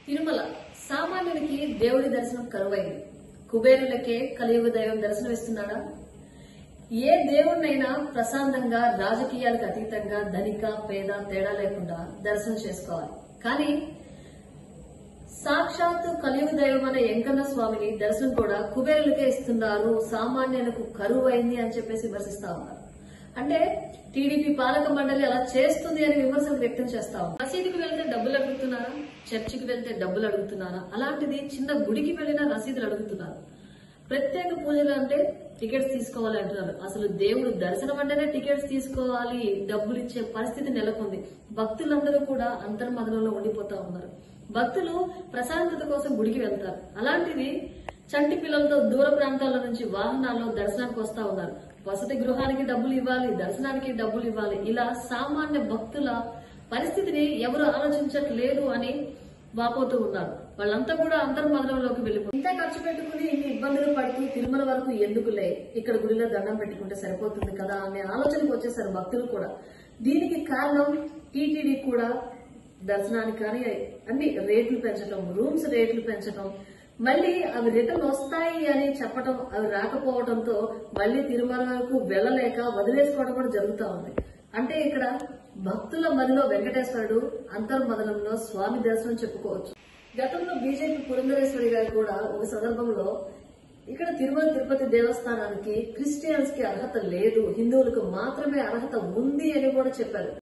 తిరుమల సామాన్యునికి దేవుడి దర్శనం కరువైంది కుబేరులకే కలియుగ దైవం దర్శనం ఇస్తున్నాడా ఏ దేవుణ్ణైనా ప్రశాంతంగా రాజకీయాలకు అతీతంగా ధనిక పేద తేడా లేకుండా దర్శనం చేసుకోవాలి కానీ సాక్షాత్తు కలియుగ దైవమైన వెంకన్న స్వామిని దర్శనం కూడా కుబేరులకే ఇస్తున్నారు సామాన్యులకు కరువు అయింది అని చెప్పేసి విమర్శిస్తా ఉన్నారు అంటే టీడీపీ పాలక మండలి అలా చేస్తుంది అని విమర్శలు వ్యక్తం చేస్తా ఉన్నారు మసీదుకి వెళ్తే డబ్బులు అడుగుతున్నారా చర్చికి వెళ్తే డబ్బులు అడుగుతున్నారా అలాంటిది చిన్న గుడికి వెళ్ళినా రసీదులు అడుగుతున్నారు ప్రత్యేక పూజలు అంటే టికెట్స్ తీసుకోవాలి అంటున్నారు అసలు దేవుడు దర్శనం అంటేనే టికెట్స్ తీసుకోవాలి డబ్బులు ఇచ్చే పరిస్థితి నెలకొంది భక్తులందరూ కూడా అంతర్మదనంలో ఉండిపోతా ఉన్నారు భక్తులు ప్రశాంతత కోసం గుడికి వెళ్తారు అలాంటిది చంటి పిల్లలతో దూర ప్రాంతాల నుంచి వాహనాల్లో దర్శనానికి వస్తా ఉన్నారు వసతి గృహానికి డబ్బులు ఇవ్వాలి దర్శనానికి డబ్బులు ఇవ్వాలి ఇలా సామాన్య భక్తుల పరిస్థితిని ఎవరు ఆలోచించట్లేదు అని వాపోతూ ఉన్నారు వాళ్ళంతా కూడా అంతర్మదనంలోకి వెళ్ళిపోయి ఇంత ఖర్చు పెట్టుకుని ఇన్ని ఇబ్బందులు పడుతూ తిరుమల వరకు ఎందుకులే ఇక్కడ గుడిలో దండం పెట్టుకుంటే సరిపోతుంది కదా అనే ఆలోచనకు వచ్చేసారు భక్తులు కూడా దీనికి కారణం టీటీడీ కూడా దర్శనానికి కానీ అన్ని రేట్లు పెంచడం రూమ్స్ రేట్లు పెంచడం మళ్ళీ అవి రిటర్న్ వస్తాయి అని చెప్పడం అవి రాకపోవడంతో మళ్ళీ తిరుమల వరకు వెళ్ళలేక వదిలేసుకోవడం కూడా జరుగుతా ఉంది అంటే ఇక్కడ భక్తుల మదిలో వెంకటేశ్వరుడు అంతర్మదనంలో స్వామి దర్శనం చెప్పుకోవచ్చు గతంలో బీజేపీ పురంధరేశ్వరి గారు కూడా ఒక సందర్భంలో ఇక్కడ తిరుమల తిరుపతి దేవస్థానానికి క్రిస్టియన్స్ కి అర్హత లేదు హిందువులకు మాత్రమే అర్హత ఉంది అని కూడా చెప్పారు